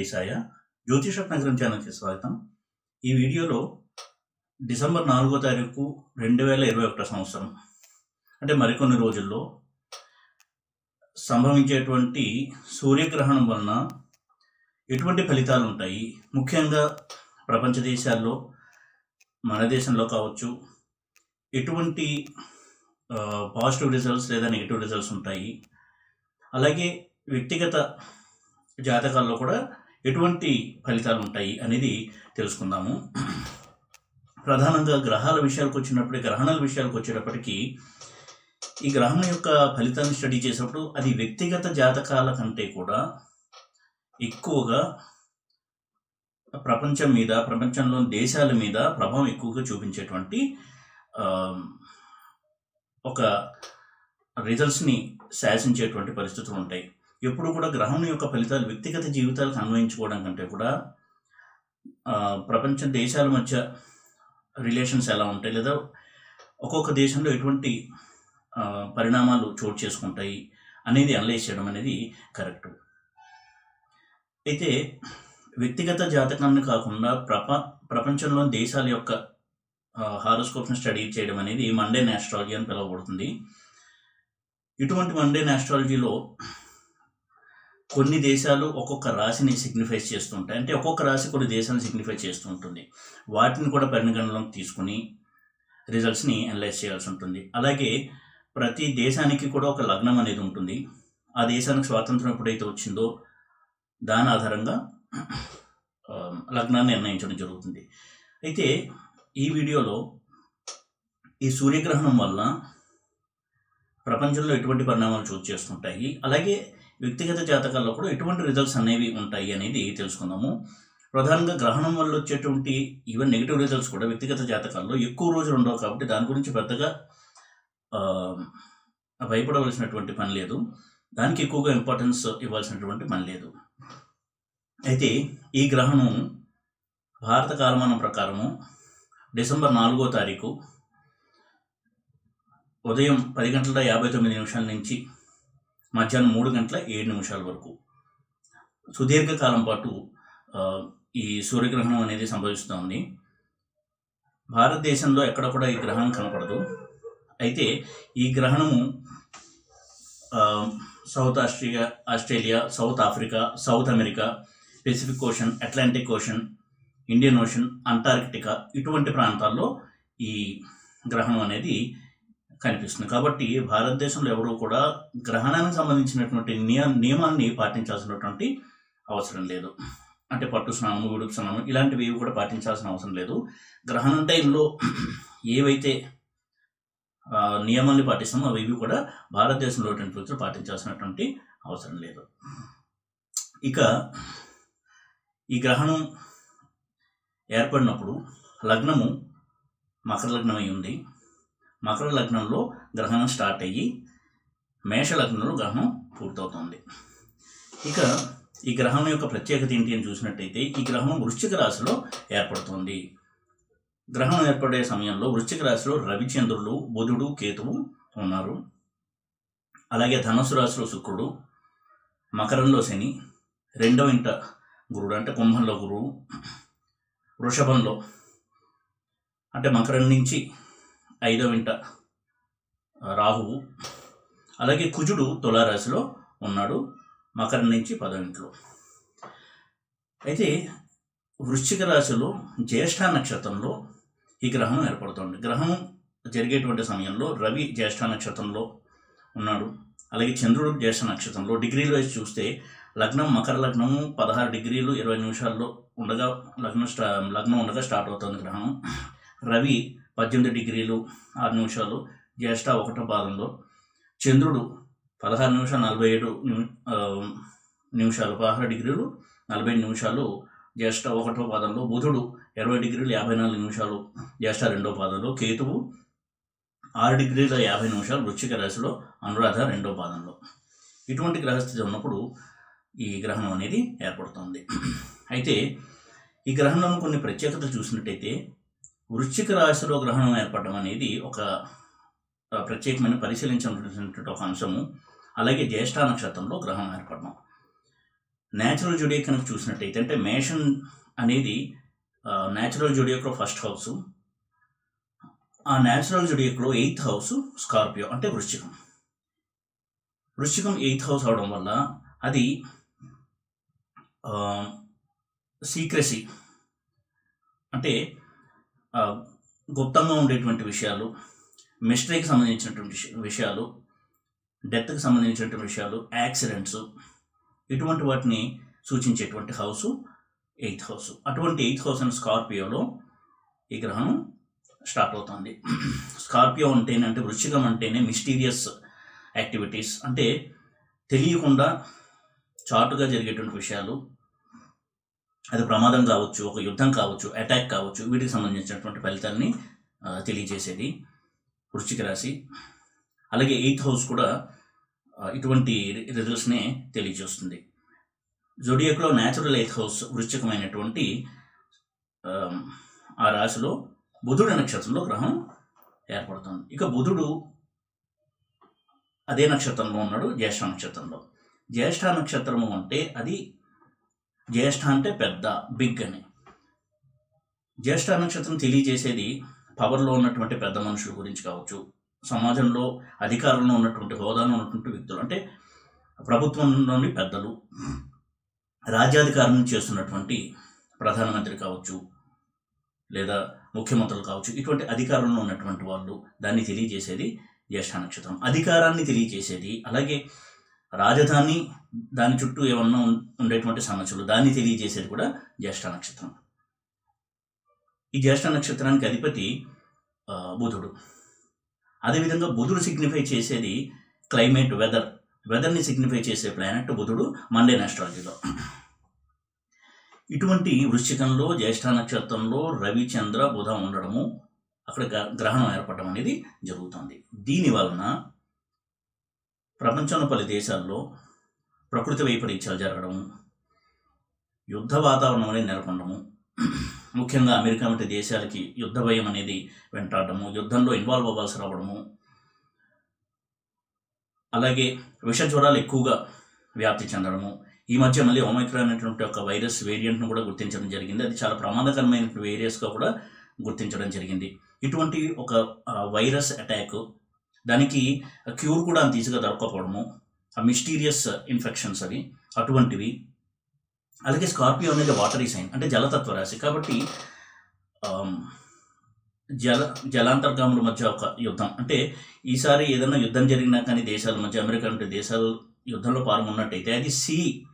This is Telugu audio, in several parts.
దేశాయ జ్యోతిషప్ నగరం ఛానల్కి స్వాగతం ఈ వీడియోలో డిసెంబర్ నాలుగో తారీఖు రెండు వేల ఇరవై ఒకటో సంవత్సరం అంటే మరికొన్ని రోజుల్లో సంభవించేటువంటి సూర్యగ్రహణం వలన ఎటువంటి ఫలితాలు ఉంటాయి ముఖ్యంగా ప్రపంచ దేశాల్లో మన దేశంలో కావచ్చు ఎటువంటి పాజిటివ్ రిజల్ట్స్ లేదా నెగిటివ్ రిజల్ట్స్ ఉంటాయి అలాగే వ్యక్తిగత జాతకాల్లో కూడా ఎటువంటి ఫలితాలు ఉంటాయి అనేది తెలుసుకుందాము ప్రధానంగా గ్రహాల విషయాలకు వచ్చినప్పుడు గ్రహణాల విషయాలకు వచ్చేటప్పటికీ ఈ గ్రహణం యొక్క ఫలితాన్ని స్టడీ చేసినప్పుడు అది వ్యక్తిగత జాతకాల కంటే కూడా ఎక్కువగా ప్రపంచం మీద ప్రపంచంలోని దేశాల మీద ప్రభావం ఎక్కువగా చూపించేటువంటి ఆ, ఒక రిజల్ట్స్ని శాసించేటువంటి పరిస్థితులు ఉంటాయి ఎప్పుడు కూడా గ్రహం యొక్క ఫలితాలు వ్యక్తిగత జీవితాలకు అన్వయించుకోవడం కంటే కూడా ఆ, ప్రపంచ దేశాల మధ్య రిలేషన్స్ ఎలా ఉంటాయి లేదా ఒక్కొక్క దేశంలో ఎటువంటి ఆ, పరిణామాలు చోటు చేసుకుంటాయి అనేది అనలైజ్ చేయడం అనేది కరెక్ట్ అయితే వ్యక్తిగత జాతకాన్ని కాకుండా ప్రప ప్రపంచంలోని దేశాల యొక్క హారోస్కోప్స్ని స్టడీ చేయడం అనేది మండే ఆస్ట్రాలజీ అని పిలువబడుతుంది ఇటువంటి మండే ఆస్ట్రాలజీలో కొన్ని దేశాలు ఒక్కొక్క రాశిని సిగ్నిఫై చేస్తుంటాయి అంటే ఒక్కొక్క రాశి కొన్ని దేశాలను సిగ్నిఫై చేస్తూ ఉంటుంది వాటిని కూడా పరిగణనలోకి తీసుకుని రిజల్ట్స్ని అనలైజ్ చేయాల్సి ఉంటుంది అలాగే ప్రతి దేశానికి కూడా ఒక లగ్నం అనేది ఉంటుంది ఆ దేశానికి స్వాతంత్రం ఎప్పుడైతే వచ్చిందో దాని ఆధారంగా ఆ, లగ్నాన్ని నిర్ణయించడం జరుగుతుంది అయితే ఈ వీడియోలో ఈ సూర్యగ్రహణం వల్ల ప్రపంచంలో ఎటువంటి పరిణామాలు చోటు చేస్తుంటాయి అలాగే వ్యక్తిగత జాతకాల్లో కూడా ఎటువంటి రిజల్ట్స్ అనేవి ఉంటాయి అనేది తెలుసుకుందాము ప్రధానంగా గ్రహణం వల్ల వచ్చేటువంటి ఈవెన్ నెగిటివ్ రిజల్ట్స్ కూడా వ్యక్తిగత జాతకాల్లో ఎక్కువ రోజులు ఉండవు కాబట్టి దాని గురించి పెద్దగా ఆ, భయపడవలసినటువంటి పని లేదు దానికి ఎక్కువగా ఇంపార్టెన్స్ ఇవ్వాల్సినటువంటి పని లేదు అయితే ఈ గ్రహణం భారత కాలమానం ప్రకారము డిసెంబర్ నాలుగో తారీఖు ఉదయం పది గంటల యాభై తొమ్మిది నిమిషాల నుంచి మధ్యాహ్నం మూడు గంటల ఏడు నిమిషాల వరకు సుదీర్ఘకాలం పాటు ఆ, ఈ సూర్యగ్రహణం అనేది సంభవిస్తుంది భారతదేశంలో ఎక్కడ కూడా ఈ గ్రహణం కనపడదు అయితే ఈ గ్రహణము ఆ, south Austria Australia South Africa South America Pacific Ocean Atlantic Ocean Indian Ocean Antarctica ఇటువంటి ప్రాంతాల్లో ఈ గ్రహణం అనేది కనిపిస్తుంది కాబట్టి భారతదేశంలో ఎవరు కూడా గ్రహణానికి సంబంధించినటువంటి నియ నియమాన్ని పాటించాల్సినటువంటి అవసరం లేదు అంటే పట్టు స్నానము విడుపు స్నానము ఇలాంటివి ఏవి కూడా పాటించాల్సిన అవసరం లేదు గ్రహణం టైంలో ఏవైతే ఆ, నియమాల్ని పాటిస్తామో అవి ఇవి కూడా భారతదేశంలో వ్యక్తులు పాటించాల్సినటువంటి అవసరం లేదు ఇక ఈ గ్రహణం ఏర్పడినప్పుడు లగ్నము మకర లగ్నం అయి ఉంది మకర లగ్నంలో గ్రహణం స్టార్ట్ అయ్యి మేష లగ్నంలో గ్రహణం పూర్తవుతుంది ఇక ఈ గ్రహణం యొక్క ప్రత్యేకత ఏంటి అని చూసినట్టయితే ఈ గ్రహణం వృశ్చిక రాశిలో ఏర్పడుతుంది గ్రహణం ఏర్పడే సమయంలో వృశ్చిక రాశిలో రవిచంద్రులు బుధుడు కేతువు ఉన్నారు అలాగే ధనుసు రాశిలో శుక్రుడు మకరంలో శని రెండవ ఇంట గురుడు అంటే కుంభంలో గురువు వృషభంలో అంటే మకరం నుంచి ఐదవ ఇంట రాహువు అలాగే కుజుడు తులారాశిలో ఉన్నాడు మకరం నుంచి పదవ ఇంట్లో అయితే వృశ్చిక రాశిలో జ్యేష్ఠ నక్షత్రంలో ఈ గ్రహణం ఏర్పడుతుంది గ్రహణం జరిగేటువంటి సమయంలో రవి జ్యేష్ఠ నక్షత్రంలో ఉన్నాడు అలాగే చంద్రుడు జ్యేష్ఠ నక్షత్రంలో డిగ్రీలు వేసి చూస్తే లగ్నం మకర లగ్నము పదహారు డిగ్రీలు ఇరవై నిమిషాల్లో ఉండగా లగ్నం స్టా లగ్నం ఉండగా స్టార్ట్ అవుతుంది గ్రహణం రవి పద్దెనిమిది డిగ్రీలు ఆరు నిమిషాలు జ్యేష్ఠ ఒకటో పాదంలో చంద్రుడు పదహారు నిమిషాలు నలభై ఏడు నిమి ఆ, నిమిషాలు పదహారు డిగ్రీలు నలభై నిమిషాలు జ్యేష్ఠ ఒకటో పాదంలో బుధుడు ఇరవై డిగ్రీలు యాభై నాలుగు నిమిషాలు జ్యేష్ఠ రెండో పాదంలో కేతువు ఆరు డిగ్రీల యాభై నిమిషాలు వృశ్చిక రాశిలో అనురాధ రెండో పాదంలో ఇటువంటి గ్రహస్థితి ఉన్నప్పుడు ఈ గ్రహణం అనేది ఏర్పడుతుంది అయితే ఈ గ్రహణంలో కొన్ని ప్రత్యేకతలు చూసినట్టయితే వృశ్చిక రాశిలో గ్రహణం ఏర్పడడం అనేది ఒక ఆ, ప్రత్యేకమైన పరిశీలించాల్సినటువంటి ఒక అంశము అలాగే జ్యేష్ఠ నక్షత్రంలో గ్రహణం ఏర్పడడం న్యాచురల్ జుడియక్ కనుక చూసినట్టయితే అంటే మేషన్ అనేది న్యాచురల్ జుడియక్లో ఫస్ట్ హౌస్ ఆ న్యాచురల్ జుడియక్లో ఎయిత్ హౌస్ స్కార్పియో అంటే వృశ్చికం వృశ్చికం ఎయిత్ హౌస్ అవడం వల్ల అది సీక్రసీ అంటే ఆ, గుప్తంగా ఉండేటువంటి విషయాలు మిస్టరీకి సంబంధించినటువంటి విష- విషయాలు డెత్కి సంబంధించినటువంటి విషయాలు యాక్సిడెంట్స్ ఇటువంటి వాటిని సూచించేటువంటి హౌస్ ఎయిత్ హౌస్ అటువంటి ఎయిత్ హౌస్ అండ్ స్కార్పియోలో ఈ గ్రహణం స్టార్ట్ అవుతుంది స్కార్పియో అంటేనే అంటే వృశ్చికం అంటేనే మిస్టీరియస్ యాక్టివిటీస్ అంటే తెలియకుండా చాటుగా జరిగేటువంటి విషయాలు అది ప్రమాదం కావచ్చు ఒక యుద్ధం కావచ్చు అటాక్ కావచ్చు వీటికి సంబంధించినటువంటి ఫలితాలని ఆ, తెలియజేసేది వృశ్చిక రాశి అలాగే ఎయిత్ హౌస్ కూడా ఆ, ఇటువంటి రిజల్ట్స్నే తెలియజేస్తుంది జోడియక్లో న్యాచురల్ ఎయిత్ హౌస్ వృశ్చికమైనటువంటి ఆ, ఆ రాశిలో బుధుడు నక్షత్రంలో గ్రహం ఏర్పడుతుంది ఇక బుధుడు అదే నక్షత్రంలో ఉన్నాడు జ్యేష్ఠ నక్షత్రంలో జ్యేష్ఠ నక్షత్రము అంటే అది జ్యేష్ఠ అంటే పెద్ద బిగ్ అని జ్యేష్ఠ నక్షత్రం తెలియజేసేది పవర్లో ఉన్నటువంటి పెద్ద మనుషుల గురించి కావచ్చు సమాజంలో అధికారంలో ఉన్నటువంటి హోదాలో ఉన్నటువంటి వ్యక్తులు అంటే ప్రభుత్వంలోని పెద్దలు రాజ్యాధికారం చేస్తున్నటువంటి ప్రధానమంత్రి కావచ్చు లేదా ముఖ్యమంత్రులు కావచ్చు ఇటువంటి అధికారంలో ఉన్నటువంటి వాళ్ళు దాన్ని తెలియజేసేది జ్యేష్ఠ నక్షత్రం అధికారాన్ని తెలియజేసేది అలాగే రాజధాని దాని చుట్టూ ఏమన్నా ఉం- ఉండేటువంటి సమస్యలు దాన్ని తెలియజేసేది కూడా జ్యేష్ఠ నక్షత్రం ఈ జ్యేష్ఠ నక్షత్రానికి అధిపతి ఆ, బుధుడు అదేవిధంగా బుధుడు సిగ్నిఫై చేసేది క్లైమేట్ వెదర్ వెదర్ని సిగ్నిఫై చేసే ప్లానెట్ బుధుడు మండే ఆస్ట్రాలజీలో ఇటువంటి వృశ్చికంలో జ్యేష్ఠ నక్షత్రంలో రవి చంద్ర బుధ ఉండడము అక్కడ గ్ర- గ్రహణం ఏర్పడడం అనేది జరుగుతుంది దీని వలన ప్రపంచంలో పలు దేశాల్లో ప్రకృతి వైపరీత్యాలు జరగడము యుద్ధ వాతావరణం అనేది నెలకొనడము ముఖ్యంగా అమెరికా వంటి దేశాలకి యుద్ధ భయం అనేది వెంటాడము యుద్ధంలో ఇన్వాల్వ్ అవ్వాల్సి రావడము అలాగే విష జ్వరాలు ఎక్కువగా వ్యాప్తి చెందడము ఈ మధ్య మళ్ళీ ఒమైక్రాన్ అనేటువంటి ఒక వైరస్ వేరియంట్ను కూడా గుర్తించడం జరిగింది అది చాలా ప్రమాదకరమైన వేరియస్గా కూడా గుర్తించడం జరిగింది ఇటువంటి ఒక ఆ, వైరస్ అటాక్ దానికి క్యూర్ కూడా అంత ఈజీగా దొరకకపోవడము ఆ మిస్టీరియస్ ఇన్ఫెక్షన్స్ అవి అటువంటివి అలాగే స్కార్పియో అనేది వాటరీ సైన్ అంటే జలతత్వ రాశి కాబట్టి ఆమ్, జల జలాంతర్గాముల మధ్య ఒక యుద్ధం అంటే ఈసారి ఏదైనా యుద్ధం జరిగినా కానీ దేశాల మధ్య అమెరికా వంటి దేశాలు యుద్ధంలో పాల్గొన్నట్టయితే అది సీ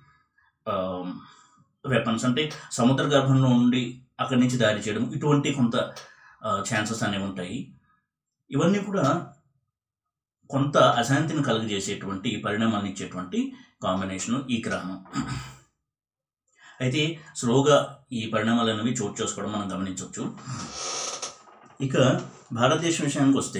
వెపన్స్ అంటే సముద్ర గర్భంలో ఉండి అక్కడి నుంచి దాడి చేయడం ఇటువంటి కొంత ఛాన్సెస్ అనేవి ఉంటాయి ఇవన్నీ కూడా కొంత అశాంతిని కలుగజేసేటువంటి పరిణామాన్ని ఇచ్చేటువంటి కాంబినేషన్ ఈ గ్రహణం అయితే స్లోగా ఈ పరిణామాలు అనేవి చోటు చేసుకోవడం మనం గమనించవచ్చు ఇక భారతదేశం విషయానికి వస్తే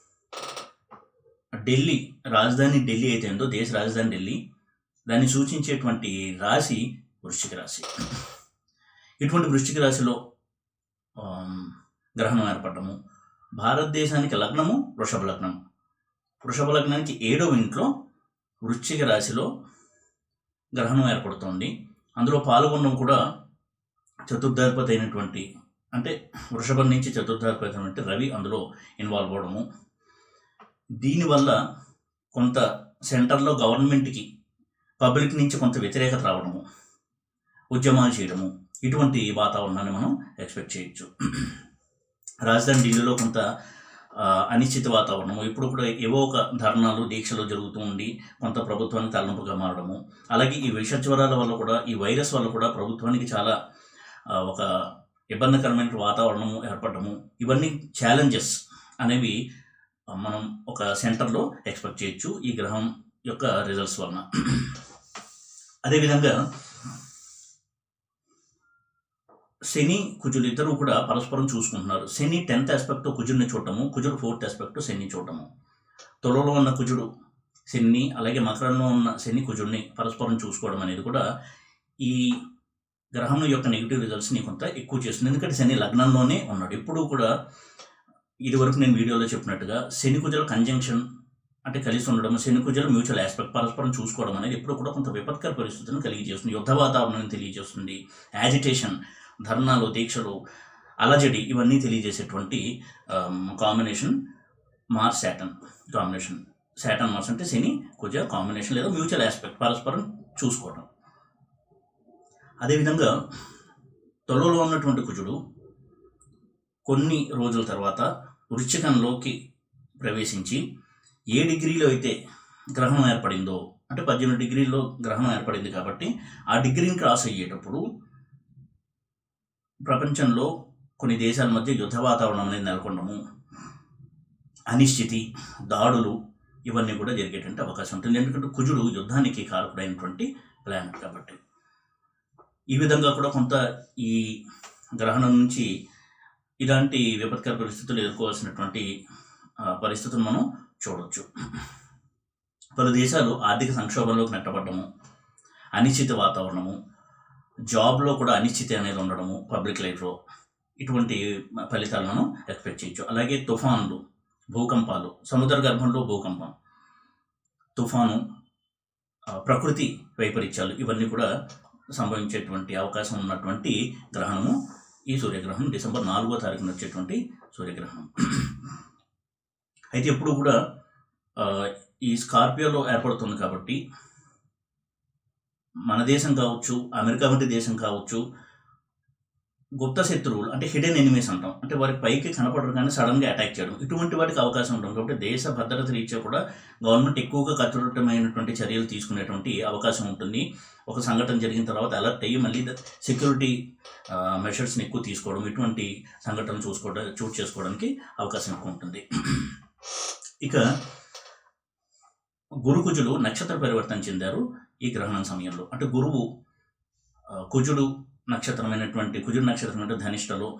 ఢిల్లీ రాజధాని ఢిల్లీ అయితే ఉందో దేశ రాజధాని ఢిల్లీ దాన్ని సూచించేటువంటి రాశి వృశ్చిక రాశి ఇటువంటి వృశ్చిక రాశిలో ఆమ్, గ్రహణం ఏర్పడము భారతదేశానికి లగ్నము వృషభ లగ్నం వృషభ లగ్నానికి ఏడవ ఇంట్లో వృశ్చిక రాశిలో గ్రహణం ఏర్పడుతోంది అందులో పాల్గొనడం కూడా చతుర్థాధిపతి అయినటువంటి అంటే వృషభం నుంచి చతుర్థాధిపతి అయినటువంటి రవి అందులో ఇన్వాల్వ్ అవ్వడము దీనివల్ల కొంత సెంటర్లో గవర్నమెంట్కి పబ్లిక్ నుంచి కొంత వ్యతిరేకత రావడము ఉద్యమాలు చేయడము ఇటువంటి వాతావరణాన్ని మనం ఎక్స్పెక్ట్ చేయొచ్చు రాజధాని ఢిల్లీలో కొంత ఆ, అనిశ్చిత వాతావరణము ఇప్పుడు కూడా ఏవో ఒక ధర్నాలు దీక్షలు జరుగుతూ ఉండి కొంత ప్రభుత్వానికి తలనొప్పిగా మారడము అలాగే ఈ విష జ్వరాల వల్ల కూడా ఈ వైరస్ వల్ల కూడా ప్రభుత్వానికి చాలా ఆ, ఒక ఇబ్బందికరమైన వాతావరణము ఏర్పడము ఇవన్నీ ఛాలెంజెస్ అనేవి ఆ, మనం ఒక సెంటర్లో ఎక్స్పెక్ట్ చేయొచ్చు ఈ గ్రహం యొక్క రిజల్ట్స్ వలన అదేవిధంగా శని కుజులు ఇద్దరు కూడా పరస్పరం చూసుకుంటున్నారు శని టెన్త్ ఆస్పెక్ట్ కుజుడిని చూడటము కుజుడు ఫోర్త్ ఆస్పెక్ట్ శని చూడటము తులలో ఉన్న కుజుడు శని అలాగే మకరంలో ఉన్న శని కుజుడిని పరస్పరం చూసుకోవడం అనేది కూడా ఈ గ్రహం యొక్క నెగిటివ్ రిజల్ట్స్ని కొంత ఎక్కువ చేస్తుంది ఎందుకంటే శని లగ్నంలోనే ఉన్నాడు ఇప్పుడు కూడా ఇదివరకు నేను వీడియోలో చెప్పినట్టుగా శని కుజుల కంజంక్షన్ అంటే కలిసి ఉండడం శని కుజులు మ్యూచువల్ ఆస్పెక్ట్ పరస్పరం చూసుకోవడం అనేది ఎప్పుడు కూడా కొంత విపత్కర పరిస్థితులను కలిగజేస్తుంది యుద్ధ వాతావరణాన్ని తెలియజేస్తుంది యాజిటేషన్ ధర్నాలు దీక్షలు అలజడి ఇవన్నీ తెలియజేసేటువంటి combination Mars Saturn combination Saturn Mars అంటే శని కుజ కాంబినేషన్ లేదా మ్యూచువల్ ఆస్పెక్ట్ పరస్పరం చూసుకోవడం అదేవిధంగా తొలలో ఉన్నటువంటి కుజుడు కొన్ని రోజుల తర్వాత వృశ్చికంలోకి ప్రవేశించి ఏ డిగ్రీలో అయితే గ్రహణం ఏర్పడిందో అంటే పద్దెనిమిది డిగ్రీల్లో గ్రహణం ఏర్పడింది కాబట్టి ఆ డిగ్రీని క్రాస్ అయ్యేటప్పుడు ప్రపంచంలో కొన్ని దేశాల మధ్య యుద్ధ వాతావరణం అనేది నెలకొనడము అనిశ్చితి దాడులు ఇవన్నీ కూడా జరిగేటువంటి అవకాశం ఉంటుంది ఎందుకంటే కుజుడు యుద్ధానికి కారకుడైనటువంటి ప్లానెట్ కాబట్టి ఈ విధంగా కూడా కొంత ఈ గ్రహణం నుంచి ఇలాంటి విపత్కర పరిస్థితులు ఎదుర్కోవాల్సినటువంటి ఆ, పరిస్థితులు మనం చూడవచ్చు పలు దేశాలు ఆర్థిక సంక్షోభంలోకి నెట్టబడ్డము అనిశ్చిత వాతావరణము జాబ్లో కూడా అనిశ్చితి అనేది ఉండడము పబ్లిక్ లైఫ్లో ఇటువంటి ఫలితాలను ఎక్స్పెక్ట్ చేయొచ్చు అలాగే తుఫాన్లు భూకంపాలు సముద్ర గర్భంలో భూకంపం తుఫాను ఆ, ప్రకృతి వైపరీత్యాలు ఇవన్నీ కూడా సంభవించేటువంటి అవకాశం ఉన్నటువంటి గ్రహణము ఈ సూర్యగ్రహణం డిసెంబర్ నాలుగో తారీఖున వచ్చేటువంటి సూర్యగ్రహణం అయితే ఎప్పుడు కూడా ఆ, ఈ స్కార్పియోలో ఏర్పడుతుంది కాబట్టి మన దేశం కావచ్చు అమెరికా వంటి దేశం కావచ్చు గుప్త శత్రువులు అంటే హిడెన్ ఎనిమీస్ అంటాం అంటే వారికి పైకి కనపడరు కానీ సడన్గా అటాక్ చేయడం ఇటువంటి వాటికి అవకాశం ఉంటుంది కాబట్టి దేశ భద్రత రీత్యా కూడా గవర్నమెంట్ ఎక్కువగా కట్టుదిట్టమైనటువంటి చర్యలు తీసుకునేటువంటి అవకాశం ఉంటుంది ఒక సంఘటన జరిగిన తర్వాత అలర్ట్ అయ్యి మళ్ళీ సెక్యూరిటీ మెషర్స్ని ఎక్కువ తీసుకోవడం ఇటువంటి సంఘటనలు చూసుకోవడం చూట్ చేసుకోవడానికి అవకాశం ఎక్కువ ఉంటుంది ఇక గురు కుజులు నక్షత్ర పరివర్తన చెందారు ఈ గ్రహణం సమయంలో అంటే గురువు ఆ, కుజుడు నక్షత్రమైనటువంటి కుజుడు నక్షత్రం అంటే ధనిష్టలో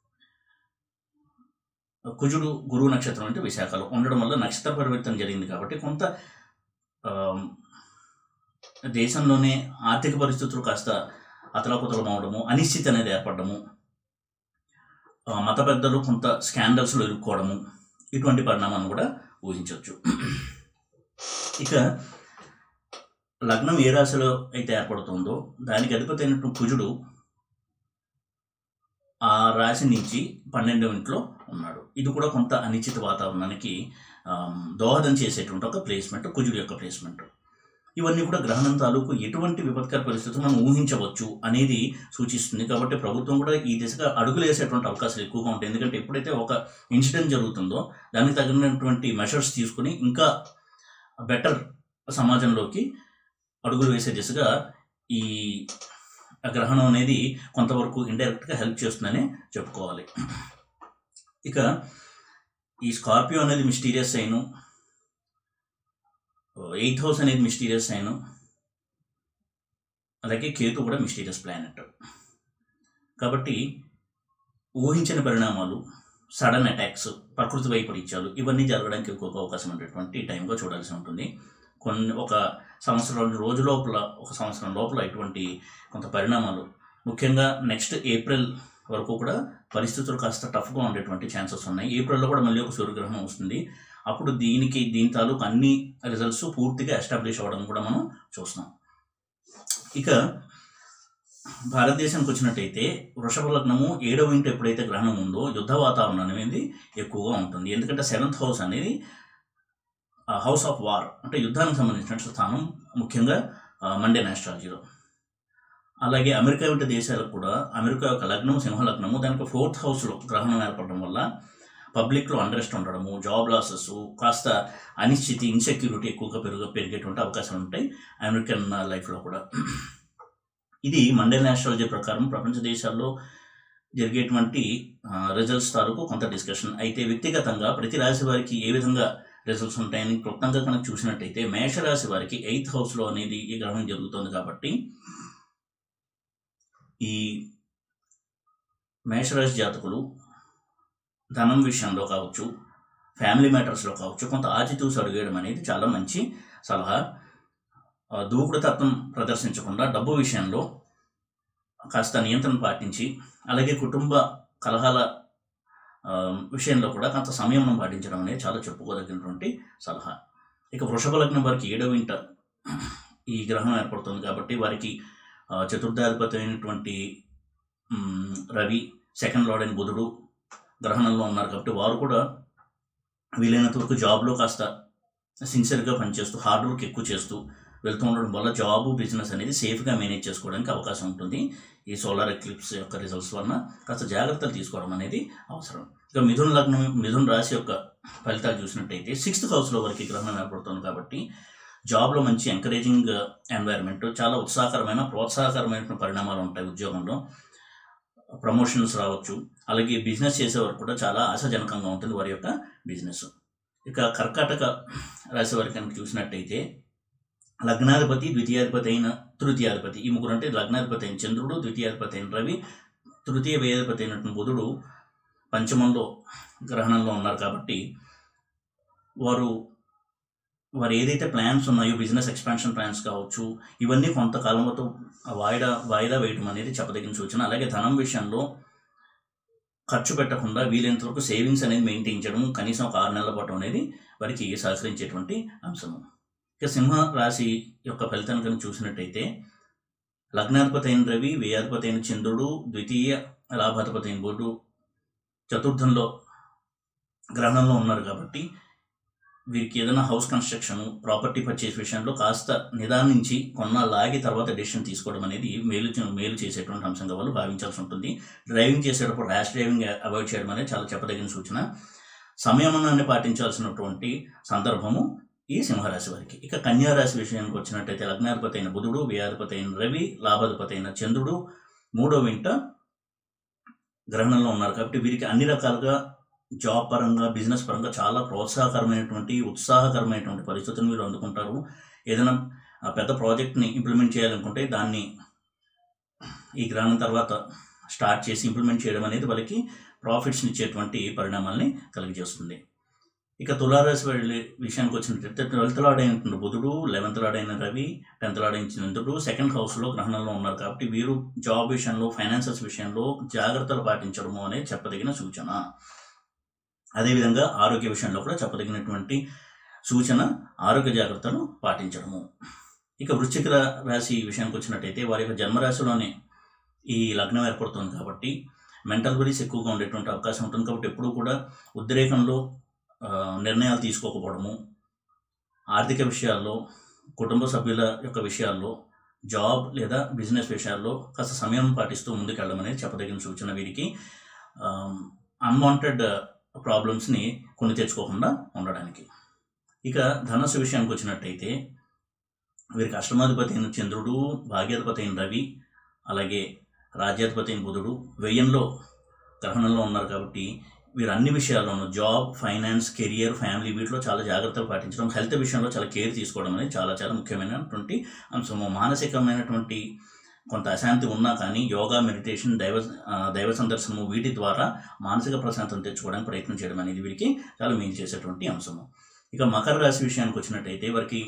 కుజుడు గురువు నక్షత్రం అంటే విశాఖలో ఉండడం వల్ల నక్షత్ర పరివర్తన జరిగింది కాబట్టి కొంత ఆ, దేశంలోనే ఆర్థిక పరిస్థితులు కాస్త అతలాకుతలం అవడము అనిశ్చితి అనేది ఏర్పడము ఆ, మత పెద్దలు కొంత స్కాండల్స్లో ఇరుక్కోవడము ఇటువంటి పరిణామాలను కూడా ఊహించవచ్చు ఇక లగ్నం ఏ రాశిలో అయితే ఏర్పడుతుందో దానికి అధిపతి అయినటువంటి కుజుడు ఆ రాశి నుంచి పన్నెండవ ఇంట్లో ఉన్నాడు ఇది కూడా కొంత అనిశ్చిత వాతావరణానికి ఆమ్, దోహదం చేసేటువంటి ఒక ప్లేస్మెంట్ కుజుడు యొక్క ప్లేస్మెంట్ ఇవన్నీ కూడా గ్రహణం తాలూకు ఎటువంటి విపత్కర పరిస్థితులు మనం ఊహించవచ్చు అనేది సూచిస్తుంది కాబట్టి ప్రభుత్వం కూడా ఈ దిశగా అడుగులు వేసేటువంటి అవకాశాలు ఎక్కువగా ఉంటాయి ఎందుకంటే ఎప్పుడైతే ఒక ఇన్సిడెంట్ జరుగుతుందో దానికి తగినటువంటి మెషర్స్ తీసుకుని ఇంకా బెటర్ సమాజంలోకి అడుగులు వేసే దిశగా ఈ గ్రహణం అనేది కొంతవరకు ఇండైరెక్ట్గా హెల్ప్ చేస్తుందని చెప్పుకోవాలి ఇక ఈ స్కార్పియో అనేది మిస్టీరియస్ అయిను ఎయిత్ హౌస్ అనేది మిస్టీరియస్ అయిను అలాగే కేతు కూడా మిస్టీరియస్ ప్లానెట్ కాబట్టి ఊహించిన పరిణామాలు సడన్ అటాక్స్ ప్రకృతి వైపరీత్యాలు ఇవన్నీ జరగడానికి ఎక్కువగా అవకాశం ఉండేటువంటి టైంగా చూడాల్సి ఉంటుంది కొన్ని ఒక సంవత్సరం రోజు లోపల ఒక సంవత్సరం లోపల ఇటువంటి కొంత పరిణామాలు ముఖ్యంగా నెక్స్ట్ ఏప్రిల్ వరకు కూడా పరిస్థితులు కాస్త టఫ్గా ఉండేటువంటి ఛాన్సెస్ ఉన్నాయి ఏప్రిల్లో కూడా మళ్ళీ ఒక సూర్యగ్రహణం వస్తుంది అప్పుడు దీనికి దీని తాలూకు అన్ని రిజల్ట్స్ పూర్తిగా ఎస్టాబ్లిష్ అవ్వడం కూడా మనం చూస్తాం ఇక భారతదేశానికి వచ్చినట్టయితే వృషభ లగ్నము ఏడవ ఇంటి ఎప్పుడైతే గ్రహణం ఉందో యుద్ధ వాతావరణం అనేది ఎక్కువగా ఉంటుంది ఎందుకంటే సెవెంత్ హౌస్ అనేది హౌస్ ఆఫ్ వార్ అంటే యుద్ధానికి సంబంధించిన స్థానం ముఖ్యంగా మండే ఆస్ట్రాలజీలో అలాగే అమెరికా వంటి దేశాలకు కూడా అమెరికా యొక్క లగ్నము సింహ లగ్నము దానికి ఫోర్త్ హౌస్లో గ్రహణం ఏర్పడడం వల్ల పబ్లిక్లో అండరెస్ట్ ఉండడము జాబ్ లాసెస్ కాస్త అనిశ్చితి ఇన్సెక్యూరిటీ ఎక్కువగా పెరుగు పెరిగేటువంటి అవకాశాలు ఉంటాయి అమెరికన్ లైఫ్లో కూడా ఇది మండే ఆస్ట్రాలజీ ప్రకారం ప్రపంచ దేశాల్లో జరిగేటువంటి రిజల్ట్స్ తాలూకు కొంత డిస్కషన్ అయితే వ్యక్తిగతంగా ప్రతి రాశి వారికి ఏ విధంగా రిజల్ట్స్ ఉంటాయని క్లుప్తంగా కనుక చూసినట్టయితే మేషరాశి వారికి ఎయిత్ హౌస్లో అనేది ఈ గ్రహణం జరుగుతుంది కాబట్టి ఈ మేషరాశి జాతకులు ధనం విషయంలో కావచ్చు ఫ్యామిలీ మ్యాటర్స్లో కావచ్చు కొంత ఆచితూసి అడుగేయడం అనేది చాలా మంచి సలహా ఆ, దూకుడు తత్వం ప్రదర్శించకుండా డబ్బు విషయంలో కాస్త నియంత్రణ పాటించి అలాగే కుటుంబ కలహాల ఆ, విషయంలో కూడా కొంత సంయమనం పాటించడం అనేది చాలా చెప్పుకోదగినటువంటి సలహా ఇక వృషభ లగ్నం వారికి ఏడవ ఇంట ఈ గ్రహం ఏర్పడుతుంది కాబట్టి వారికి ఆ, చతుర్థాధిపతి అయినటువంటి మ్, రవి సెకండ్ లార్డ్ అయిన బుధుడు గ్రహణంలో ఉన్నారు కాబట్టి వారు కూడా వీలైనంత వరకు జాబ్లో కాస్త సిన్సియర్గా పనిచేస్తూ హార్డ్ వర్క్ ఎక్కువ చేస్తూ వెళ్తూ ఉండడం వల్ల జాబ్ బిజినెస్ అనేది సేఫ్గా మేనేజ్ చేసుకోవడానికి అవకాశం ఉంటుంది ఈ సోలార్ ఎక్లిప్స్ యొక్క రిజల్ట్స్ వలన కాస్త జాగ్రత్తలు తీసుకోవడం అనేది అవసరం ఇక మిథున లగ్నం మిథున రాశి యొక్క ఫలితాలు చూసినట్టయితే సిక్స్త్ హౌస్లో వరకు ఈ గ్రహణం ఏర్పడుతుంది కాబట్టి జాబ్లో మంచి ఎంకరేజింగ్ ఎన్వైరన్మెంట్ చాలా ఉత్సాహకరమైన ప్రోత్సాహకరమైన పరిణామాలు ఉంటాయి ఉద్యోగంలో ప్రమోషన్స్ రావచ్చు అలాగే బిజినెస్ చేసేవారు కూడా చాలా ఆశాజనకంగా ఉంటుంది వారి యొక్క బిజినెస్ ఇక కర్కాటక రాశి వారికి కనుక చూసినట్టయితే లగ్నాధిపతి ద్వితీయాధిపతి అయిన తృతీయాధిపతి ఈ ముగ్గురు అంటే లగ్నాధిపతి అయిన చంద్రుడు ద్వితీయాధిపతి అయిన రవి తృతీయ వ్యయాధిపతి అయినటువంటి బుధుడు పంచమంలో గ్రహణంలో ఉన్నారు కాబట్టి వారు వారు ఏదైతే ప్లాన్స్ ఉన్నాయో బిజినెస్ ఎక్స్పాన్షన్ ప్లాన్స్ కావచ్చు ఇవన్నీ కొంతకాలంతో వాయిదా వాయిదా వేయడం అనేది చెప్పదగిన సూచన అలాగే ధనం విషయంలో ఖర్చు పెట్టకుండా వీలైనంత వరకు సేవింగ్స్ అనేది మెయింటైన్ చేయడం కనీసం ఒక ఆరు నెలల పాటు అనేది వారికి సహకరించేటువంటి అంశము ఇక సింహ రాశి యొక్క ఫలితాన్ని కనుక చూసినట్టయితే లగ్నాధిపతి అయిన రవి వ్యయాధిపతి అయిన చంద్రుడు ద్వితీయ లాభాధిపతి అయిన బుధుడు చతుర్థంలో గ్రహణంలో ఉన్నారు కాబట్టి వీరికి ఏదైనా హౌస్ కన్స్ట్రక్షన్ ప్రాపర్టీ పర్చేస్ విషయంలో కాస్త నిదానించి కొన్నాళ్ళు ఆగి తర్వాత డెసిషన్ తీసుకోవడం అనేది మేలు చే- మేలు చేసేటువంటి అంశంగా వాళ్ళు భావించాల్సి ఉంటుంది డ్రైవింగ్ చేసేటప్పుడు ర్యాష్ డ్రైవింగ్ అవాయిడ్ చేయడం అనేది చాలా చెప్పదగిన సూచన సంయమనాన్ని పాటించాల్సినటువంటి సందర్భము ఈ సింహరాశి వారికి ఇక కన్యా రాశి విషయానికి వచ్చినట్టయితే లగ్నాధిపతి అయిన బుధుడు వ్యయాధిపతి అయిన రవి లాభాధిపతి అయిన చంద్రుడు మూడో వింట గ్రహణంలో ఉన్నారు కాబట్టి వీరికి అన్ని రకాలుగా జాబ్ పరంగా బిజినెస్ పరంగా చాలా ప్రోత్సాహకరమైనటువంటి ఉత్సాహకరమైనటువంటి పరిస్థితులను వీరు అందుకుంటారు ఏదైనా ఆ, పెద్ద ప్రాజెక్ట్ని ఇంప్లిమెంట్ చేయాలనుకుంటే దాన్ని ఈ గ్రహణం తర్వాత స్టార్ట్ చేసి ఇంప్లిమెంట్ చేయడం అనేది వాళ్ళకి ప్రాఫిట్స్ని ఇచ్చేటువంటి పరిణామాల్ని కలిగజేస్తుంది ఇక తులారాశి వాళ్ళ విషయానికి వచ్చినట్లయితే ట్వెల్త్ లాడ్ అయినటువంటి బుధుడు లెవెన్త్ లాడ్ అయిన రవి టెన్త్ లాడ్ అయిన చంద్రుడు సెకండ్ హౌస్లో గ్రహణంలో ఉన్నారు కాబట్టి వీరు జాబ్ విషయంలో ఫైనాన్సెస్ విషయంలో జాగ్రత్తలు పాటించడము అనేది చెప్పదగిన సూచన అదేవిధంగా ఆరోగ్య విషయంలో కూడా చెప్పదగినటువంటి సూచన ఆరోగ్య జాగ్రత్తలు పాటించడము ఇక వృశ్చిక రా- రాశి విషయానికి వచ్చినట్టయితే వారి యొక్క జన్మరాశిలోనే ఈ లగ్నం ఏర్పడుతుంది కాబట్టి మెంటల్ వరీస్ ఎక్కువగా ఉండేటువంటి అవకాశం ఉంటుంది కాబట్టి ఎప్పుడూ కూడా ఉద్రేకంలో ఆ, నిర్ణయాలు తీసుకోకపోవడము ఆర్థిక విషయాల్లో కుటుంబ సభ్యుల యొక్క విషయాల్లో జాబ్ లేదా బిజినెస్ విషయాల్లో కాస్త సమయం పాటిస్తూ ముందుకెళ్ళడం అనేది చెప్పదగిన సూచన వీరికి అన్వాంటెడ్ ప్రాబ్లమ్స్ని కొని తెచ్చుకోకుండా ఉండడానికి ఇక ధనస్సు విషయానికి వచ్చినట్టయితే వీరికి అష్టమాధిపతి అయిన చంద్రుడు భాగ్యాధిపతి అయిన రవి అలాగే రాజ్యాధిపతి అయిన బుధుడు వ్యయంలో గ్రహణంలో ఉన్నారు కాబట్టి వీరు అన్ని విషయాల్లోనూ జాబ్ ఫైనాన్స్ కెరియర్ ఫ్యామిలీ వీటిలో చాలా జాగ్రత్తలు పాటించడం హెల్త్ విషయంలో చాలా కేర్ తీసుకోవడం అనేది చాలా చాలా ముఖ్యమైనటువంటి అంశము మానసికమైనటువంటి కొంత అశాంతి ఉన్నా కానీ యోగా మెడిటేషన్ దైవ ఆ, దైవ సందర్శనము వీటి ద్వారా మానసిక ప్రశాంతత తెచ్చుకోవడానికి ప్రయత్నం చేయడం అనేది వీరికి చాలా మేలు చేసేటువంటి అంశము ఇక మకర రాశి విషయానికి వచ్చినట్టయితే వారికి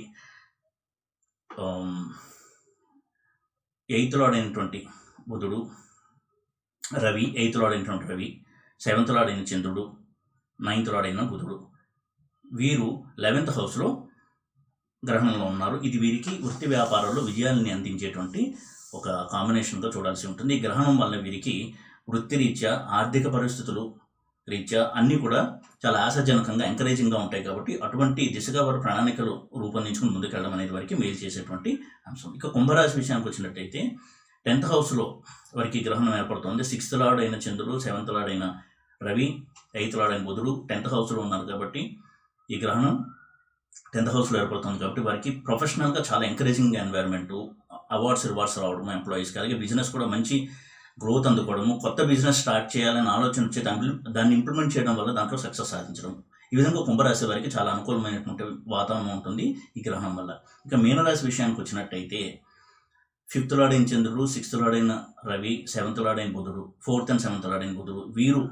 ఎయిత్ లాడ్ అయినటువంటి బుధుడు రవి ఎయిత్ లాడ్ అయినటువంటి రవి సెవెంత్ లాడ్ అయిన చంద్రుడు నైన్త్ లాడ్ అయిన బుధుడు వీరు లెవెన్త్ హౌస్లో గ్రహణంలో ఉన్నారు ఇది వీరికి వృత్తి వ్యాపారాల్లో విజయాలని అందించేటువంటి ఒక కాంబినేషన్గా చూడాల్సి ఉంటుంది ఈ గ్రహణం వల్ల వీరికి వృత్తిరీత్యా ఆర్థిక పరిస్థితులు రీత్యా అన్నీ కూడా చాలా ఆశాజనకంగా ఎంకరేజింగ్గా ఉంటాయి కాబట్టి అటువంటి దిశగా వారు ప్రణాళికలు రూపొందించుకుని ముందుకెళ్ళడం అనేది వారికి మేలు చేసేటువంటి అంశం ఇక కుంభరాశి విషయానికి వచ్చినట్టయితే టెన్త్ హౌస్లో వారికి గ్రహణం ఏర్పడుతుంది సిక్స్త్ లార్డ్ అయిన చంద్రుడు సెవెంత్ లార్డ్ అయిన రవి ఎయిత్ లార్డ్ అయిన బుధుడు టెన్త్ హౌస్లో ఉన్నారు కాబట్టి ఈ గ్రహణం టెన్త్ హౌస్లో ఏర్పడుతుంది కాబట్టి వారికి ప్రొఫెషనల్గా చాలా ఎంకరేజింగ్ ఎన్వైర్న్మెంట్ అవార్డ్స్ రివార్డ్స్ రావడం ఎంప్లాయీస్కి అలాగే బిజినెస్ కూడా మంచి గ్రోత్ అందుకోవడము కొత్త బిజినెస్ స్టార్ట్ చేయాలని ఆలోచన వచ్చి దాన్ని దాన్ని ఇంప్లిమెంట్ చేయడం వల్ల దాంట్లో సక్సెస్ సాధించడం ఈ విధంగా కుంభరాశి వారికి చాలా అనుకూలమైనటువంటి వాతావరణం ఉంటుంది ఈ గ్రహణం వల్ల ఇక మీనరాశి విషయానికి వచ్చినట్టయితే ఫిఫ్త్ లాడైన చంద్రుడు సిక్స్త్ లాడైన రవి సెవెంత్ లాడైన బుధుడు ఫోర్త్ అండ్ సెవెంత్ లాడైన బుధుడు వీరు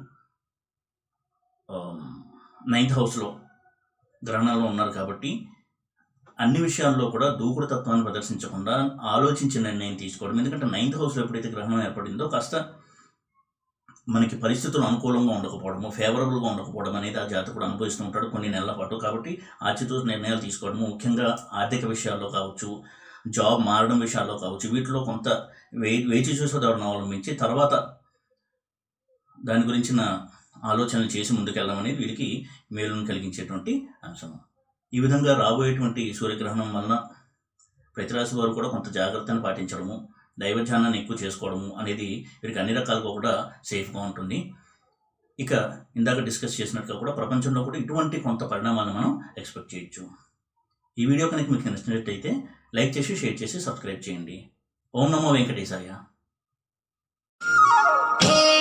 నైన్త్ హౌస్లో గ్రహణంలో ఉన్నారు కాబట్టి అన్ని విషయాల్లో కూడా దూకుడు తత్వాన్ని ప్రదర్శించకుండా ఆలోచించి నిర్ణయం తీసుకోవడం ఎందుకంటే నైన్త్ హౌస్లో ఎప్పుడైతే గ్రహణం ఏర్పడిందో కాస్త మనకి పరిస్థితులు అనుకూలంగా ఉండకపోవడము ఫేవరబుల్గా ఉండకపోవడం అనేది ఆ జాతకుడు అనుభవిస్తూ ఉంటాడు కొన్ని నెలల పాటు కాబట్టి ఆచితూచి నిర్ణయాలు తీసుకోవడము ముఖ్యంగా ఆర్థిక విషయాల్లో కావచ్చు జాబ్ మారడం విషయాల్లో కావచ్చు వీటిలో కొంత వే వేచి చూసే ధోరణి అవలంబించి తర్వాత దాని గురించిన ఆలోచనలు చేసి ముందుకెళ్ళడం అనేది వీరికి మేలును కలిగించేటువంటి అంశం ఈ విధంగా రాబోయేటువంటి సూర్యగ్రహణం వలన ప్రతి రాశి వారు కూడా కొంత జాగ్రత్తను పాటించడము దైవధ్యానాన్ని ఎక్కువ చేసుకోవడము అనేది వీరికి అన్ని రకాలుగా కూడా సేఫ్గా ఉంటుంది ఇక ఇందాక డిస్కస్ చేసినట్టుగా కూడా ప్రపంచంలో కూడా ఇటువంటి కొంత పరిణామాలను మనం ఎక్స్పెక్ట్ చేయొచ్చు ఈ వీడియో కనుక మీకు నచ్చినట్టయితే లైక్ చేసి షేర్ చేసి సబ్స్క్రైబ్ చేయండి ఓం నమో వెంకటేశాయ Hey